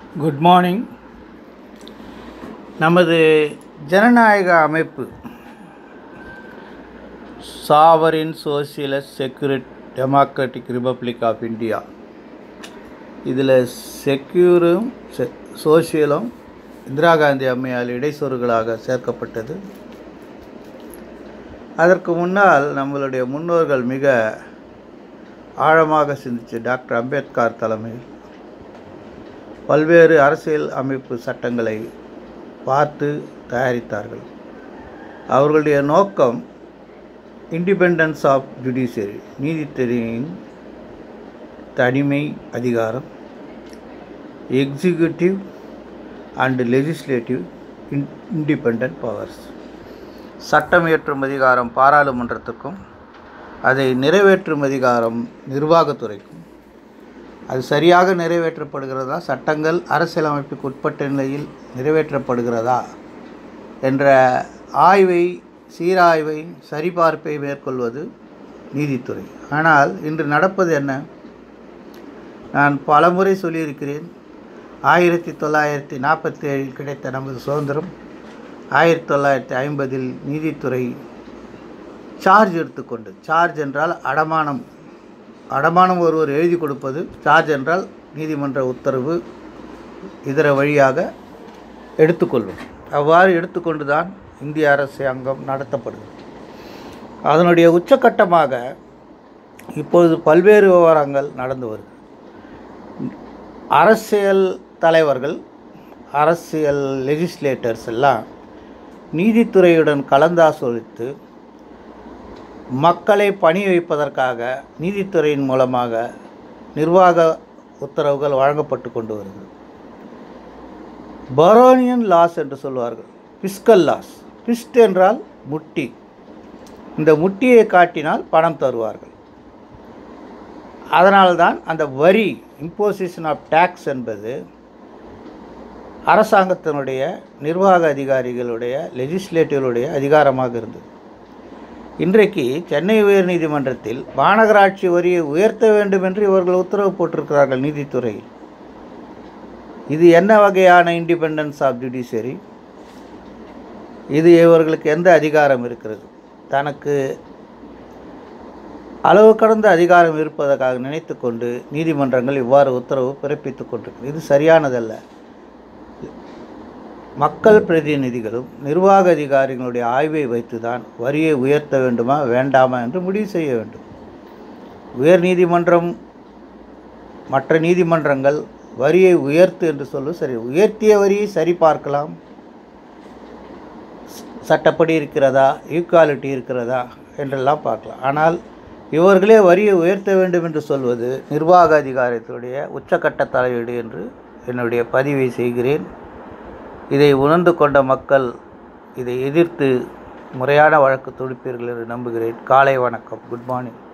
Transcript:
good morning நமது ஜனநாயக அமைப்பு sovereign socialist secular democratic republic of India இதில் செக்யூரும் செ- சோசியலும் இந்திரா காந்தி அம்மையால் இடைச்சொருகளாக சேர்க்கப்பட்டது அதற்கு முன்னால் நம்மளுடைய முன்னோர்கள் மிக ஆழமாக சிந்திச்சு டாக்டர் அம்பேத்கர் தலைமையில் பல்வேறு அரசியல் அமைப்பு சட்டங்களை பார்த்து தயாரித்தார்கள் அவர்களுடைய நோக்கம் இண்டிபெண்டன்ஸ் ஆஃப் ஜுடிஷியரி நீதித்துறையின் தனிமை அதிகாரம் executive and legislative independent powers சட்டம் இயற்றும் அதிகாரம் பாராளுமன்றத்துக்கும் அதை நிறைவேற்றும் அதிகாரம் நிர்வாகத்துறைக்கும் அது சரியாக நிறைவேற்றப்படுகிறதா சட்டங்கள் அரசியலமைப்புக்கு உட்பட்ட நிலையில் நிறைவேற்றப்படுகிறதா என்ற ஆய்வை சீராய்வை சரிபார்ப்பை மேற்கொள்வது நீதித்துறை ஆனால் இன்று நடப்பது என்ன நான் பலமுறை சொல்லியிருக்கிறேன் ஆயிரத்தி தொள்ளாயிரத்தி நாற்பத்தி ஏழில் கிடைத்த நமது சுதந்திரம் ஆயிரத்தி தொள்ளாயிரத்தி ஐம்பதில் நீதித்துறை சார்ஜ் எடுத்துக்கொண்டு சார்ஜ் என்றால் அடமானம் அடமானம் ஒருவர் எழுதி கொடுப்பது சார்ஜ் என்றால் நீதிமன்ற உத்தரவு இதர வழியாக எடுத்துக்கொள்வது அவ்வாறு எடுத்துக்கொண்டு தான் இந்திய அரசாங்கம் நடத்தப்படுது அதனுடைய உச்சக்கட்டமாக இப்பொழுது பல்வேறு விவகாரங்கள் நடந்து வருது அரசியல் தலைவர்கள் அரசியல் லெஜிஸ்லேட்டர்ஸ் எல்லாம் நீதித்துறையுடன் கலந்தாசோலித்து மக்களை பணி வைப்பதற்காக நீதித்துறையின் மூலமாக நிர்வாக உத்தரவுகள் வழங்கப்பட்டு கொண்டு வருகிறது பரோனியன் லாஸ் என்று சொல்வார்கள் பிஸ்கல் லாஸ் பிஸ்ட் என்றால் முட்டி இந்த முட்டியை காட்டினால் பணம் தருவார்கள் அதனால்தான் அந்த வரி இம்போசிஷன் ஆஃப் டேக்ஸ் என்பது அரசாங்கத்தினுடைய நிர்வாக அதிகாரிகளுடைய லெஜிஸ்லேட்டிவ்களுடைய அதிகாரமாக இருந்தது இன்றைக்கு சென்னை உயர்நீதிமன்றத்தில் மாநகராட்சி வரியை உயர்த்த வேண்டும் என்று இவர்கள் உத்தரவு போட்டிருக்கிறார்கள் நீதித்துறையில் இது என்ன வகையான இண்டிபெண்டன்ஸ் ஆஃப் ஜுடிஷியரி இது இவர்களுக்கு எந்த அதிகாரம் இருக்கிறது தனக்கு அளவு கடந்த அதிகாரம் இருப்பதற்காக நினைத்து கொண்டு நீதிமன்றங்கள் இவ்வாறு உத்தரவு பிறப்பித்துக் கொண்டிருக்கிறது இது சரியானதல்ல மக்கள் பிரதிநிதிகளும் நிர்வாக அதிகாரிகளுடைய ஆய்வை வைத்துதான் வரியை உயர்த்த வேண்டுமா வேண்டாமா என்று முடிவு செய்ய வேண்டும் உயர் நீதிமன்றம் மற்ற நீதிமன்றங்கள் வரியை உயர்த்து என்று சொல்லு சரி உயர்த்திய வரியை சரி பார்க்கலாம் சட்டப்படி இருக்கிறதா ஈக்குவாலிட்டி இருக்கிறதா என்றெல்லாம் பார்க்கலாம் ஆனால் இவர்களே வரியை உயர்த்த வேண்டும் என்று சொல்வது நிர்வாக அதிகாரத்துடைய உச்சக்கட்ட தலையீடு என்று என்னுடைய பதிவை செய்கிறேன் இதை உணர்ந்து கொண்ட மக்கள் இதை எதிர்த்து முறையான வழக்கு தொடுப்பீர்கள் என்று நம்புகிறேன் காலை வணக்கம் குட் மார்னிங்